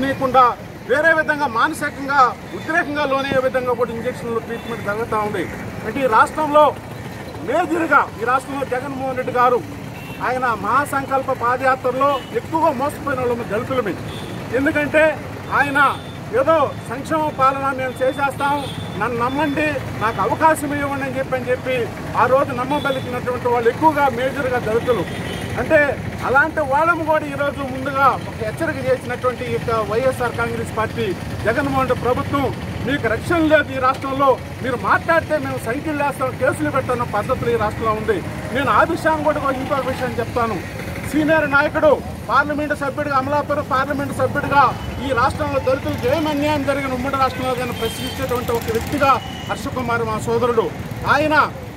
చేయకుండా వేరే విధంగా మానసికంగా ఉద్రేకంగా లోనయ్యే విధంగా కూడా ఇంజక్షన్లు ట్రీట్మెంట్ జరుగుతూ ఉంది అంటే ఈ రాష్ట్రంలో మేజర్గా ఈ రాష్ట్రంలో జగన్మోహన్ రెడ్డి గారు ఆయన మహాసంకల్ప పాదయాత్రలో ఎక్కువగా మోసపోయిన వాళ్ళము దళితులమే ఎందుకంటే ఆయన ఏదో సంక్షేమ పాలన మేము చేసేస్తాం నన్ను నమ్మండి నాకు అవకాశం ఇవ్వండి అని చెప్పి అని చెప్పి ఆ రోజు నమ్మబలికినటువంటి వాళ్ళు ఎక్కువగా మేజర్గా దళితులు అంటే అలాంటి వాళ్ళము కూడా ఈరోజు ముందుగా ఒక హెచ్చరిక చేసినటువంటి ఈ యొక్క వైఎస్ఆర్ కాంగ్రెస్ పార్టీ జగన్మోహన్ రెడ్డి ప్రభుత్వం మీకు రక్షణ లేదు ఈ రాష్ట్రంలో మీరు మాట్లాడితే మేము సైకిల్ వేస్తాం కేసులు పెట్టాను పద్ధతులు ఈ రాష్ట్రంలో ఉంది నేను ఆ విషయాన్ని కూడా ఇంకొక విషయం చెప్తాను సీనియర్ నాయకుడు పార్లమెంటు సభ్యుడిగా అమలాపురం పార్లమెంటు సభ్యుడిగా ఈ రాష్ట్రంలో దళితులకు ఏం అన్యాయం జరిగిన ఉమ్మడి రాష్ట్రంలో కానీ ప్రశ్నించేటువంటి ఒక వ్యక్తిగా హర్షకుమార్ మా సోదరుడు ఆయన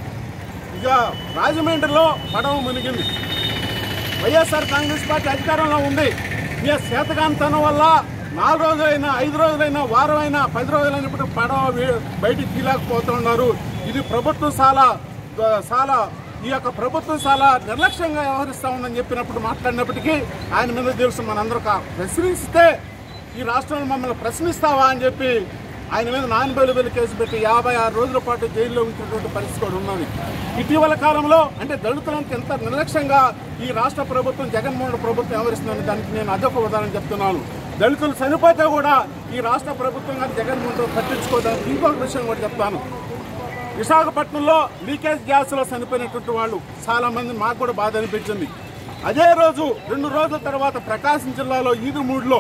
ఇక రాజమండ్రిలో పడవ మునిగింది వైఎస్ఆర్ కాంగ్రెస్ పార్టీ అధికారంలో ఉంది మీ శేతకాంతనం వల్ల నాలుగు రోజులైనా ఐదు రోజులైనా వారం అయినా పది రోజులైనా ఇప్పుడు పడవ వీ- బయటికి తీయలేకపోతున్నారు ఇది ప్రభుత్వం చాలా చాలా ఈ యొక్క ప్రభుత్వం చాలా నిర్లక్ష్యంగా వ్యవహరిస్తా ఉందని చెప్పినప్పుడు మాట్లాడినప్పటికీ ఆయన మీద తెలుసు మనందరూ కా- ప్రశ్నిస్తే ఈ రాష్ట్రంలో మమ్మల్ని ప్రశ్నిస్తావా అని చెప్పి ఆయన మీద నాన్ బెయిలబుల్ కేసు పెట్టి యాభై ఆరు రోజుల పాటు జైల్లో ఉంచినటువంటి పరిస్థితి కూడా ఉన్నది ఇటీవల కాలంలో అంటే దళితులకు ఎంత నిర్లక్ష్యంగా ఈ రాష్ట్ర ప్రభుత్వం జగన్మోహన్ రెడ్డి ప్రభుత్వం వ్యవహరిస్తుందని దానికి నేను అదొక ఉదాహరణ చెప్తున్నాను దళితులు చనిపోతే కూడా ఈ రాష్ట్ర ప్రభుత్వం కానీ జగన్మోహన్ రెడ్డి పట్టించుకోవడానికి ఇంకొక విషయం కూడా చెప్తాను విశాఖపట్నంలో లీకేజ్ గ్యాస్లో చనిపోయినటువంటి వాళ్ళు చాలా మంది మాకు కూడా బాధ అనిపించింది అదే రోజు రెండు రోజుల తర్వాత ప్రకాశం జిల్లాలో ఈదుమూడిలో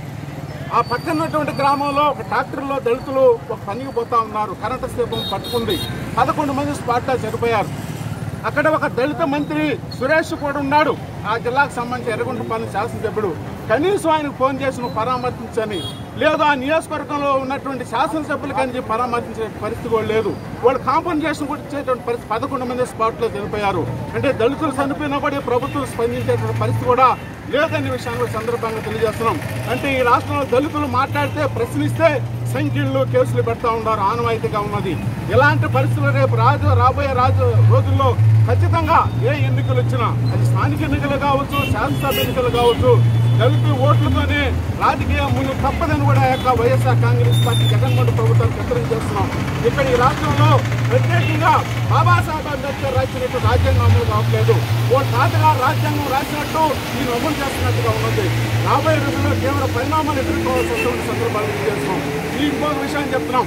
ఆ పక్కన ఉన్నటువంటి గ్రామంలో ఒక ట్రాక్టర్లో దళితులు ఒక పనికి పోతా ఉన్నారు కరెంటు దీపం పట్టుకుంది పదకొండు మంది స్పాట్లో చనిపోయారు అక్కడ ఒక దళిత మంత్రి సురేష్ కూడా ఉన్నాడు ఆ జిల్లాకు సంబంధించి ఎర్రగుంటపాలెం శాసనసభ్యుడు కనీసం ఆయనకు ఫోన్ చేసి నువ్వు పరామర్శించని లేదు ఆ నియోజకవర్గంలో ఉన్నటువంటి శాసనసభ్యులు కానీ పరామర్శించే పరిస్థితి కూడా లేదు వాళ్ళు కాంపన్సేషన్ కూడా ఇచ్చేటువంటి పరిస్థితి పదకొండు మంది స్పాట్లో చనిపోయారు అంటే దళితులు చనిపోయినా కూడా ఈ ప్రభుత్వం స్పందించేటువంటి పరిస్థితి కూడా లేదనే విషయాన్ని కూడా సందర్భంగా తెలియజేస్తున్నాం అంటే ఈ రాష్ట్రంలో దళితులు మాట్లాడితే ప్రశ్నిస్తే సంఖ్యలు కేసులు పెడతా ఉన్నారు ఆనవాయితీగా ఉన్నది ఇలాంటి పరిస్థితులు రేపు రాజు రాబోయే రాజు రోజుల్లో ఖచ్చితంగా ఏ ఎన్నికలు వచ్చినా అది స్థానిక ఎన్నికలు కావచ్చు శాసనసభ ఎన్నికలు కావచ్చు దళిత ఓట్లతోనే రాజకీయ ముందు తప్పదని కూడా ఆ యొక్క వైఎస్ఆర్ కాంగ్రెస్ పార్టీ జగన్మోహన్ రెడ్డి ప్రభుత్వానికి హెచ్చరిక చేస్తున్నాం ఇక్కడ ఈ రాష్ట్రంలో ప్రత్యేకంగా బాబాసాహెబ్ అంబేద్కర్ రాసినట్టు రాజ్యాంగం అమలు కావట్లేదు ఓ తాతగారు రాజ్యాంగం రాసినట్టు ఈయన అమలు చేస్తున్నట్టుగా ఉన్నది రాబోయే రోజుల్లో తీవ్ర పరిణామాలు ఎదుర్కోవాల్సి వస్తున్న సందర్భాలు చేస్తున్నాం ఈ ఇంకొక విషయం చెప్తున్నాం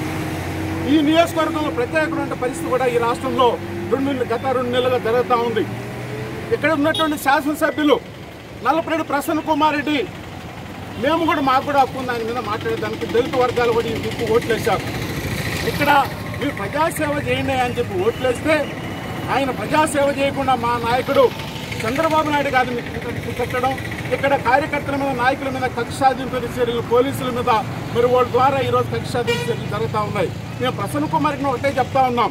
ఈ నియోజకవర్గంలో ప్రత్యేకమైన పరిస్థితి కూడా ఈ రాష్ట్రంలో రెండు నెలలు- గత రెండు నెలలుగా జరుగుతూ ఉంది ఇక్కడ ఉన్నటువంటి శాసనసభ్యులు నల్లపరెడ్డి ప్రసన్న కుమార్ రెడ్డి మేము కూడా మాకు కూడా హక్కు ఉంది ఆయన మీద మాట్లాడేదానికి దళిత వర్గాలు కూడా ఈ దిక్కు ఓట్లేశారు ఇక్కడ మీరు ప్రజాసేవ చేయండి అని చెప్పి ఓట్లేస్తే ఆయన ప్రజాసేవ చేయకుండా మా నాయకుడు చంద్రబాబు నాయుడు గారిని పెట్టడం ఇక్కడ కార్యకర్తల మీద నాయకుల మీద కక్ష సాధింపు చర్యలు పోలీసుల మీద మరి వాళ్ళ ద్వారా ఈరోజు కక్ష సాధింపు చర్యలు జరుగుతూ ఉన్నాయి మేము ప్రసన్న కుమార్కి ఒకటే చెప్తా ఉన్నాం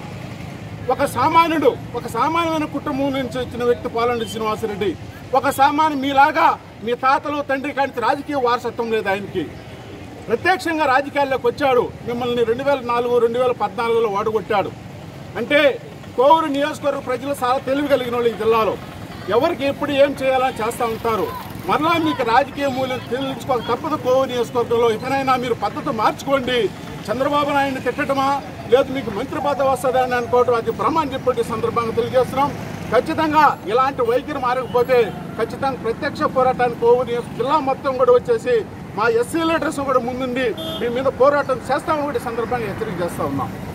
ఒక సామాన్యుడు ఒక సామాన్యమైన కుటుంబం నుంచి వచ్చిన వ్యక్తి పోలండి శ్రీనివాసరెడ్డి ఒక సామాన్య మీలాగా మీ తాతలు తండ్రి కానీ రాజకీయ వారసత్వం లేదు ఆయనకి ప్రత్యక్షంగా రాజకీయాల్లోకి వచ్చాడు మిమ్మల్ని రెండు వేల నాలుగు రెండు వేల పద్నాలుగులో వాడుకొట్టాడు అంటే కోవూరు నియోజకవర్గ ప్రజలు చాలా తెలివి కలిగిన వాళ్ళు ఈ జిల్లాలో ఎవరికి ఎప్పుడు ఏం చేయాలని చేస్తూ ఉంటారు మరలా మీకు రాజకీయ మూల్యం తెలుసుకోక తప్పదు కోవూరు నియోజకవర్గంలో ఇకనైనా మీరు పద్ధతి మార్చుకోండి చంద్రబాబు నాయుడిని తిట్టడమా లేదు మీకు మంత్రి పదవి వస్తుందా అని అనుకోవడం అది భ్రమ అని చెప్పి ఈ సందర్భంగా తెలియజేస్తున్నాం ఖచ్చితంగా ఇలాంటి వైఖరి మారకపోతే ఖచ్చితంగా ప్రత్యక్ష పోరాటానికి కోవూరు నియోజక జిల్లా మొత్తం కూడా వచ్చేసి మా ఎస్సీ లీడర్స్ కూడా ముందుండి మీ మీద పోరాటం చేస్తామని కూడా ఈ సందర్భంగా హెచ్చరిక చేస్తా ఉన్నాం